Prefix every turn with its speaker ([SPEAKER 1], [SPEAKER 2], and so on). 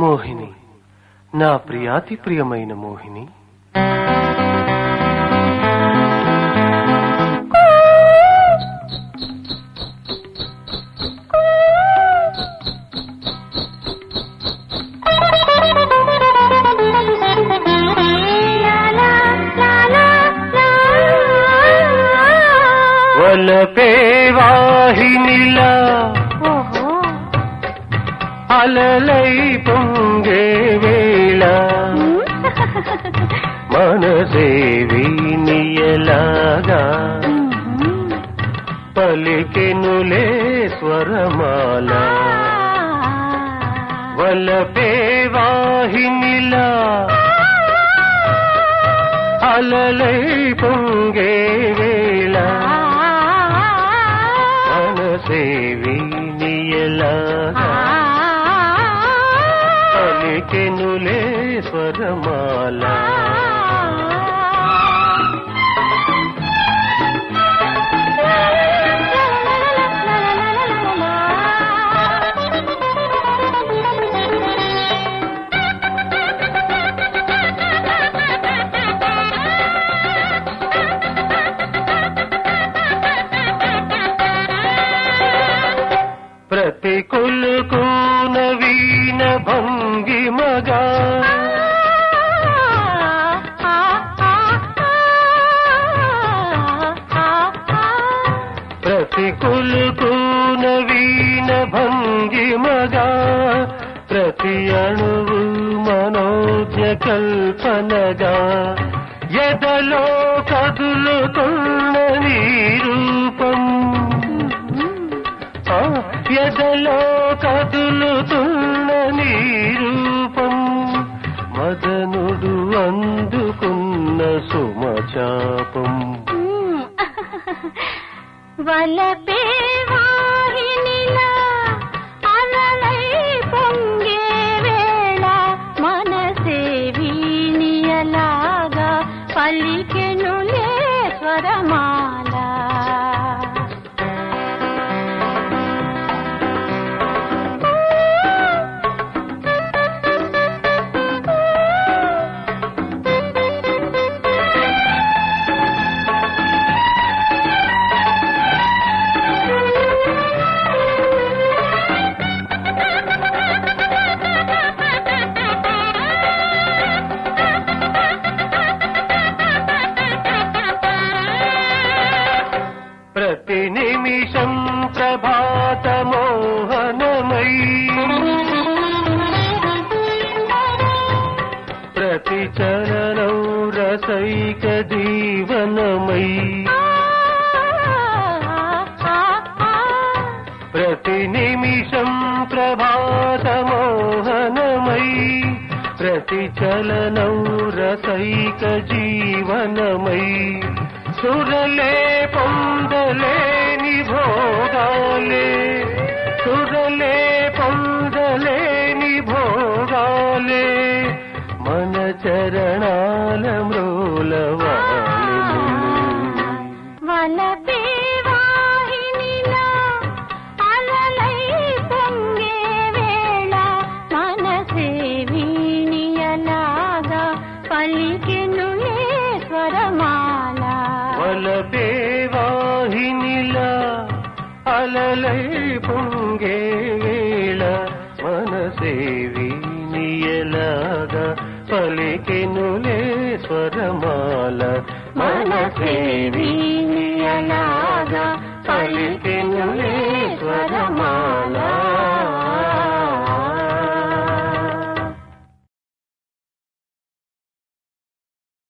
[SPEAKER 1] మోహిని నా ప్రియాతి ప్రియమైన మోహిని వలపే వాహినిలా అలలై పొంగే వేళ మనసే వీనియలాగా పలికెనులే స్వరమాల వలపే వాహినిలా అలలై పొంగే వేళ మనసే వీనియలాగా పలికెనులే స్వరమాల ప్రతి కొలుకు నవీన భంగిమగా ప్రతి కొలుకు నవీన భంగిమగా ప్రతి అణువు మనోజ్ఞ కల్పనగా ఎదలో కదులుతున్న నీ రూపం ఆ, ఎదలో కదులుతున్న నీ రూపం మదనుడు అందుకున్న సుమచాపం
[SPEAKER 2] వలపే వాహినిలా అలలై పొంగే వేళ మనసే వీణియలాగా పలికెనులే స్వరమాల
[SPEAKER 1] ప్రతి నిమిషం ప్రభాత మోహనమై ప్రతి చరణం రసైక జీవనమై ప్రతి నిమిషం ప్రభాత మోహనమై ప్రతి చలనం రసైక జీవనమై సురలే పొందలేని భోగాలే సురలే పొందలేని భోగాలే మన చరణాల మ్రోలవాలి
[SPEAKER 2] వలపే వాహినిలా అలలై పొంగే వేళ మనసే వీణియలాగా పలికెనులే స్వరమాల
[SPEAKER 1] వలపే వాహినిలా అలలై పొంగే వేళ మనసే వీనియలాగా పలికెనులే స్వరమాల మనసే వీనియలాగా పలికెనులే